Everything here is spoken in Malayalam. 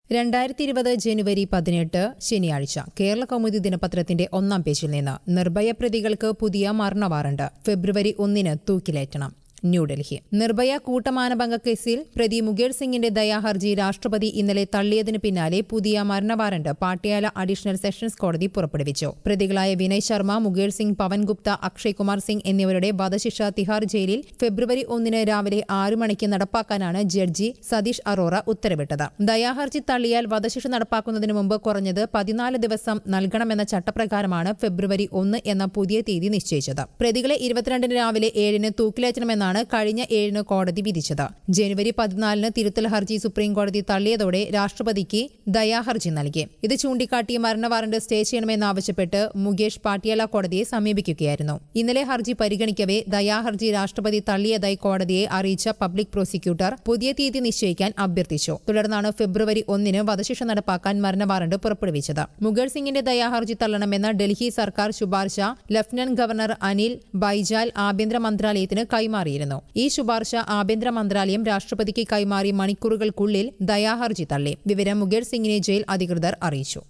രണ്ടായിരത്തി ഇരുപത് ജനുവരി പതിനെട്ട് ശനിയാഴ്ച കേരള കൗമുദി ദിനപത്രത്തിന്റെ ഒന്നാം പേജിൽ നിന്ന് നിർഭയ പ്രതികൾക്ക് പുതിയ മരണ വാറണ്ട് ഫെബ്രുവരി ഒന്നിന് തൂക്കിലേറ്റണം ന്യൂഡൽഹി നിർഭയ കൂട്ടമാനഭംഗ കേസിൽ പ്രതി മുകേഷ് സിംഗിന്റെ ദയാഹർജി രാഷ്ട്രപതി ഇന്നലെ തള്ളിയതിനു പിന്നാലെ പുതിയ മരണ വാറണ്ട് പാട്യാല അഡീഷണൽ സെഷൻസ് കോടതി പുറപ്പെടുവിച്ചു പ്രതികളായ വിനയ് ശർമ്മ മുകേഷ് സിംഗ് പവൻ ഗുപ്ത അക്ഷയ് കുമാർ സിംഗ് എന്നിവരുടെ വധശിക്ഷ തിഹാർ ജയിലിൽ ഫെബ്രുവരി ഒന്നിന് രാവിലെ ആറു മണിക്ക് നടപ്പാക്കാനാണ് ജഡ്ജി സതീഷ് അറോറ ഉത്തരവിട്ടത് ദയാഹർജി തള്ളിയാൽ വധശിക്ഷ നടപ്പാക്കുന്നതിന് മുമ്പ് കുറഞ്ഞത് പതിനാല് ദിവസം നൽകണമെന്ന ചട്ടപ്രകാരമാണ് ഫെബ്രുവരി ഒന്ന് എന്ന പുതിയ തീയതി നിശ്ചയിച്ചത് പ്രതികളെ ഇരുപത്തിരണ്ടിന് രാവിലെ ഏഴിന് തൂക്കിലേറ്റണമെന്നാണ് കഴിഞ്ഞ ഏഴിന് കോടതി വിധിച്ചത് ജനുവരി പതിനാലിന് തിരുത്തൽ ഹർജി സുപ്രീം കോടതി തള്ളിയതോടെ രാഷ്ട്രപതിക്ക് ദയാഹർജി നൽകി ഇത് ചൂണ്ടിക്കാട്ടി മരണ വാറണ്ട് സ്റ്റേ ചെയ്യണമെന്നാവശ്യപ്പെട്ട് മുകേഷ് പാട്യാല കോടതിയെ സമീപിക്കുകയായിരുന്നു ഇന്നലെ ഹർജി പരിഗണിക്കവെ ദയാഹർജി രാഷ്ട്രപതി തള്ളിയതായി കോടതിയെ അറിയിച്ച പബ്ലിക് പ്രോസിക്യൂട്ടർ പുതിയ തീയതി നിശ്ചയിക്കാൻ അഭ്യർത്ഥിച്ചു തുടർന്നാണ് ഫെബ്രുവരി ഒന്നിന് വധശിക്ഷ നടപ്പാക്കാൻ മരണ വാറണ്ട് പുറപ്പെടുവിച്ചത് മുഗൾ സിംഗിന്റെ ദയാഹർജി തള്ളണമെന്ന ഡൽഹി സർക്കാർ ശുപാർശ ലഫ്റ്റനന്റ് ഗവർണർ അനിൽ ബൈജാൽ ആഭ്യന്തര മന്ത്രാലയത്തിന് കൈമാറിയിരുന്നു ഈ ശുപാർശ ആഭ്യന്തര മന്ത്രാലയം രാഷ്ട്രപതിക്ക് കൈമാറി മണിക്കൂറുകൾക്കുള്ളിൽ ദയാഹർജി തള്ളി വിവരം മുഗേഷ് സിംഗിനെ ജയിൽ അധികൃതർ അറിയിച്ചു